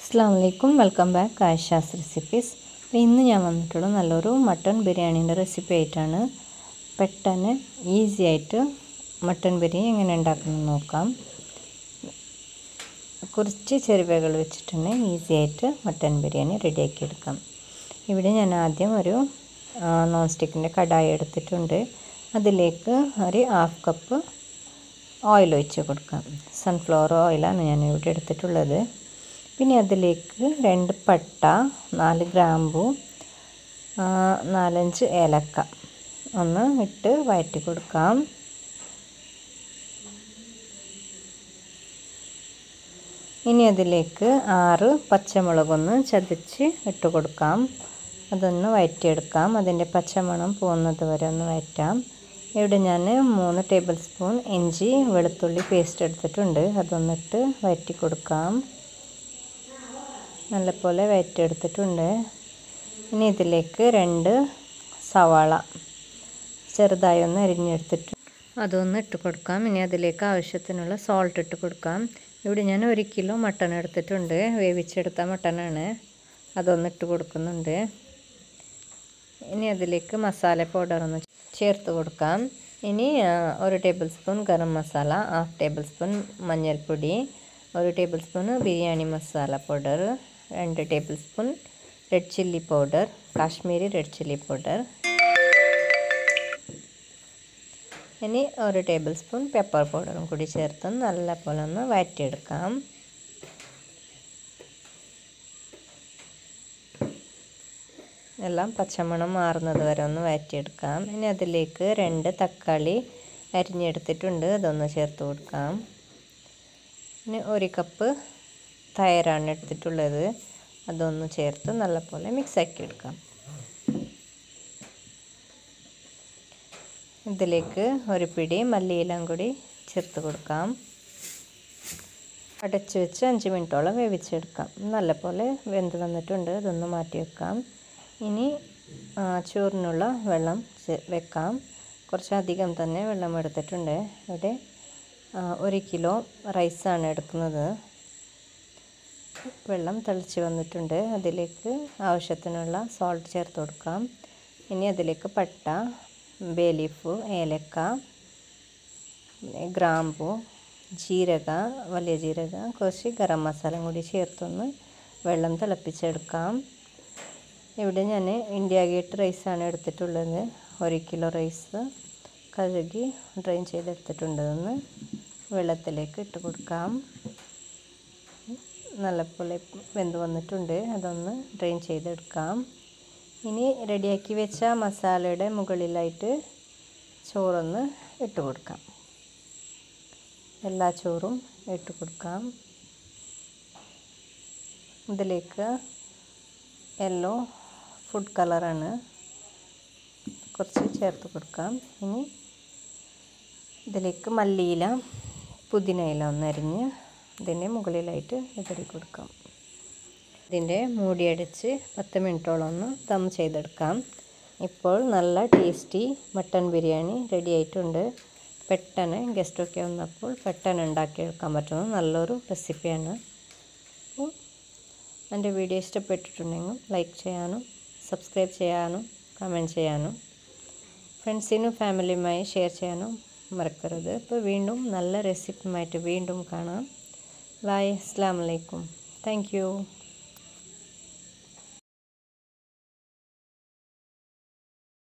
അസ്സാം വലൈക്കും welcome back ആയിഷാസ് recipes അപ്പോൾ ഇന്ന് ഞാൻ വന്നിട്ടുള്ളത് നല്ലൊരു മട്ടൺ ബിരിയാണീൻ്റെ റെസിപ്പി ആയിട്ടാണ് പെട്ടെന്ന് ഈസി ആയിട്ട് മട്ടൺ ബിരിയാണി എങ്ങനെ ഉണ്ടാക്കുന്നത് നോക്കാം കുറച്ച് ചെരുവകൾ വെച്ചിട്ട് ഈസി ആയിട്ട് മട്ടൺ ബിരിയാണി റെഡിയാക്കി എടുക്കാം ഇവിടെ ഞാൻ ആദ്യം ഒരു നോൺ സ്റ്റിക്കിൻ്റെ കടായി എടുത്തിട്ടുണ്ട് അതിലേക്ക് ഒരു ഹാഫ് കപ്പ് ഓയിൽ ഒഴിച്ച് കൊടുക്കാം സൺഫ്ലവർ ഓയിലാണ് ഞാൻ ഇവിടെ എടുത്തിട്ടുള്ളത് പിന്നെ അതിലേക്ക് രണ്ട് പട്ട നാല് ഗ്രാമ്പു നാലഞ്ച് ഏലക്ക ഒന്ന് ഇട്ട് വഴറ്റി കൊടുക്കാം ഇനി അതിലേക്ക് ആറ് പച്ചമുളകൊന്ന് ചതച്ച് ഇട്ട് കൊടുക്കാം അതൊന്ന് വഴറ്റിയെടുക്കാം അതിൻ്റെ പച്ചമണം പോകുന്നത് വരെ ഒന്ന് വഴറ്റാം ഇവിടെ ഞാൻ മൂന്ന് ടേബിൾ സ്പൂൺ ഇഞ്ചി വെളുത്തുള്ളി പേസ്റ്റ് എടുത്തിട്ടുണ്ട് അതൊന്നിട്ട് വഴറ്റി കൊടുക്കാം നല്ലപോലെ വഴറ്റിയെടുത്തിട്ടുണ്ട് ഇനി ഇതിലേക്ക് രണ്ട് സവാള ചെറുതായി ഒന്ന് അരിഞ്ഞെടുത്തിട്ട് അതൊന്ന് ഇട്ട് കൊടുക്കാം ഇനി അതിലേക്ക് ആവശ്യത്തിനുള്ള സോൾട്ട് ഇട്ട് കൊടുക്കാം ഇവിടെ ഞാൻ ഒരു കിലോ മട്ടൺ എടുത്തിട്ടുണ്ട് വേവിച്ചെടുത്ത മട്ടനാണ് അതൊന്ന് ഇട്ട് കൊടുക്കുന്നുണ്ട് ഇനി അതിലേക്ക് മസാല പൗഡർ ഒന്ന് ചേർത്ത് കൊടുക്കാം ഇനി ഒരു tablespoon garam masala half tablespoon മഞ്ഞൾപ്പൊടി ഒരു tablespoon biryani masala powder രണ്ട് tablespoon red chilli powder Kashmiri red chilli powder ഇനി ഒരു ടേബിൾ സ്പൂൺ പെപ്പർ പൗഡറും കൂടി ചേർത്ത് നല്ല പോലെ ഒന്ന് വഴറ്റിയെടുക്കാം എല്ലാം പച്ചമണം മാറുന്നത് വരെ ഒന്ന് വഴറ്റിയെടുക്കാം ഇനി അതിലേക്ക് രണ്ട് തക്കാളി അരിഞ്ഞെടുത്തിട്ടുണ്ട് അതൊന്ന് ചേർത്ത് കൊടുക്കാം ഇനി ഒരു കപ്പ് തൈരാണ് എടുത്തിട്ടുള്ളത് അതൊന്ന് ചേർത്ത് നല്ലപോലെ മിക്സാക്കി എടുക്കാം ഇതിലേക്ക് ഒരു പിടി മല്ലിയിലും കൂടി ചേർത്ത് കൊടുക്കാം അടച്ചു വെച്ച് അഞ്ച് മിനിറ്റോളം വേവിച്ചെടുക്കാം നല്ലപോലെ വെന്ത് വന്നിട്ടുണ്ട് അതൊന്ന് മാറ്റി വെക്കാം ഇനി ചോറിനുള്ള വെള്ളം വെക്കാം കുറച്ചധികം തന്നെ വെള്ളം എടുത്തിട്ടുണ്ട് ഇവിടെ ഒരു കിലോ റൈസാണ് എടുക്കുന്നത് വെള്ളം തിളച്ച് വന്നിട്ടുണ്ട് അതിലേക്ക് ആവശ്യത്തിനുള്ള സോൾട്ട് ചേർത്ത് കൊടുക്കാം ഇനി അതിലേക്ക് പട്ട ബേ ലീഫ് ഏലക്ക ഗ്രാമ്പു ജീരക വലിയ ജീരക കുറച്ച് ഗരം മസാല കൂടി ചേർത്തൊന്ന് വെള്ളം തിളപ്പിച്ചെടുക്കാം ഇവിടെ ഞാൻ ഇന്ത്യ ഗേറ്റ് റൈസാണ് എടുത്തിട്ടുള്ളത് ഒരു കിലോ റൈസ് കഴുകി ഡ്രെയിൻ ചെയ്തെടുത്തിട്ടുണ്ടെന്ന് വെള്ളത്തിലേക്ക് ഇട്ട് കൊടുക്കാം നല്ലപോലെ വെന്ത് വന്നിട്ടുണ്ട് അതൊന്ന് ഡ്രെയിൻ ചെയ്തെടുക്കാം ഇനി റെഡിയാക്കി വെച്ച മസാലയുടെ മുകളിലായിട്ട് ചോറൊന്ന് ഇട്ട് കൊടുക്കാം എല്ലാ ചോറും ഇട്ട് കൊടുക്കാം ഇതിലേക്ക് യെല്ലോ ഫുഡ് കളറാണ് കുറച്ച് ചേർത്ത് കൊടുക്കാം ഇനി ഇതിലേക്ക് മല്ലിയില പുതിനയില ഒന്ന് അരിഞ്ഞ് ഇതിൻ്റെ മുകളിലായിട്ട് ഇതറി കൊടുക്കാം ഇതിൻ്റെ മൂടിയടിച്ച് പത്ത് മിനിറ്റോളം ഒന്ന് ദം ചെയ്തെടുക്കാം ഇപ്പോൾ നല്ല ടേസ്റ്റി മട്ടൺ ബിരിയാണി റെഡി ആയിട്ടുണ്ട് പെട്ടെന്ന് ഗസ്റ്റൊക്കെ വന്നപ്പോൾ പെട്ടെന്ന് ഉണ്ടാക്കിയെടുക്കാൻ പറ്റുന്ന നല്ലൊരു റെസിപ്പിയാണ് അപ്പോൾ എൻ്റെ വീഡിയോ ഇഷ്ടപ്പെട്ടിട്ടുണ്ടെങ്കിൽ ലൈക്ക് ചെയ്യാനും സബ്സ്ക്രൈബ് ചെയ്യാനും കമൻറ്റ് ചെയ്യാനും ഫ്രണ്ട്സിനും ഫാമിലിയുമായി ഷെയർ ചെയ്യാനും മറക്കരുത് അപ്പോൾ വീണ്ടും നല്ല റെസിപ്പിയുമായിട്ട് വീണ്ടും കാണാം ബായ് അസ്സാം വലൈക്കും താങ്ക്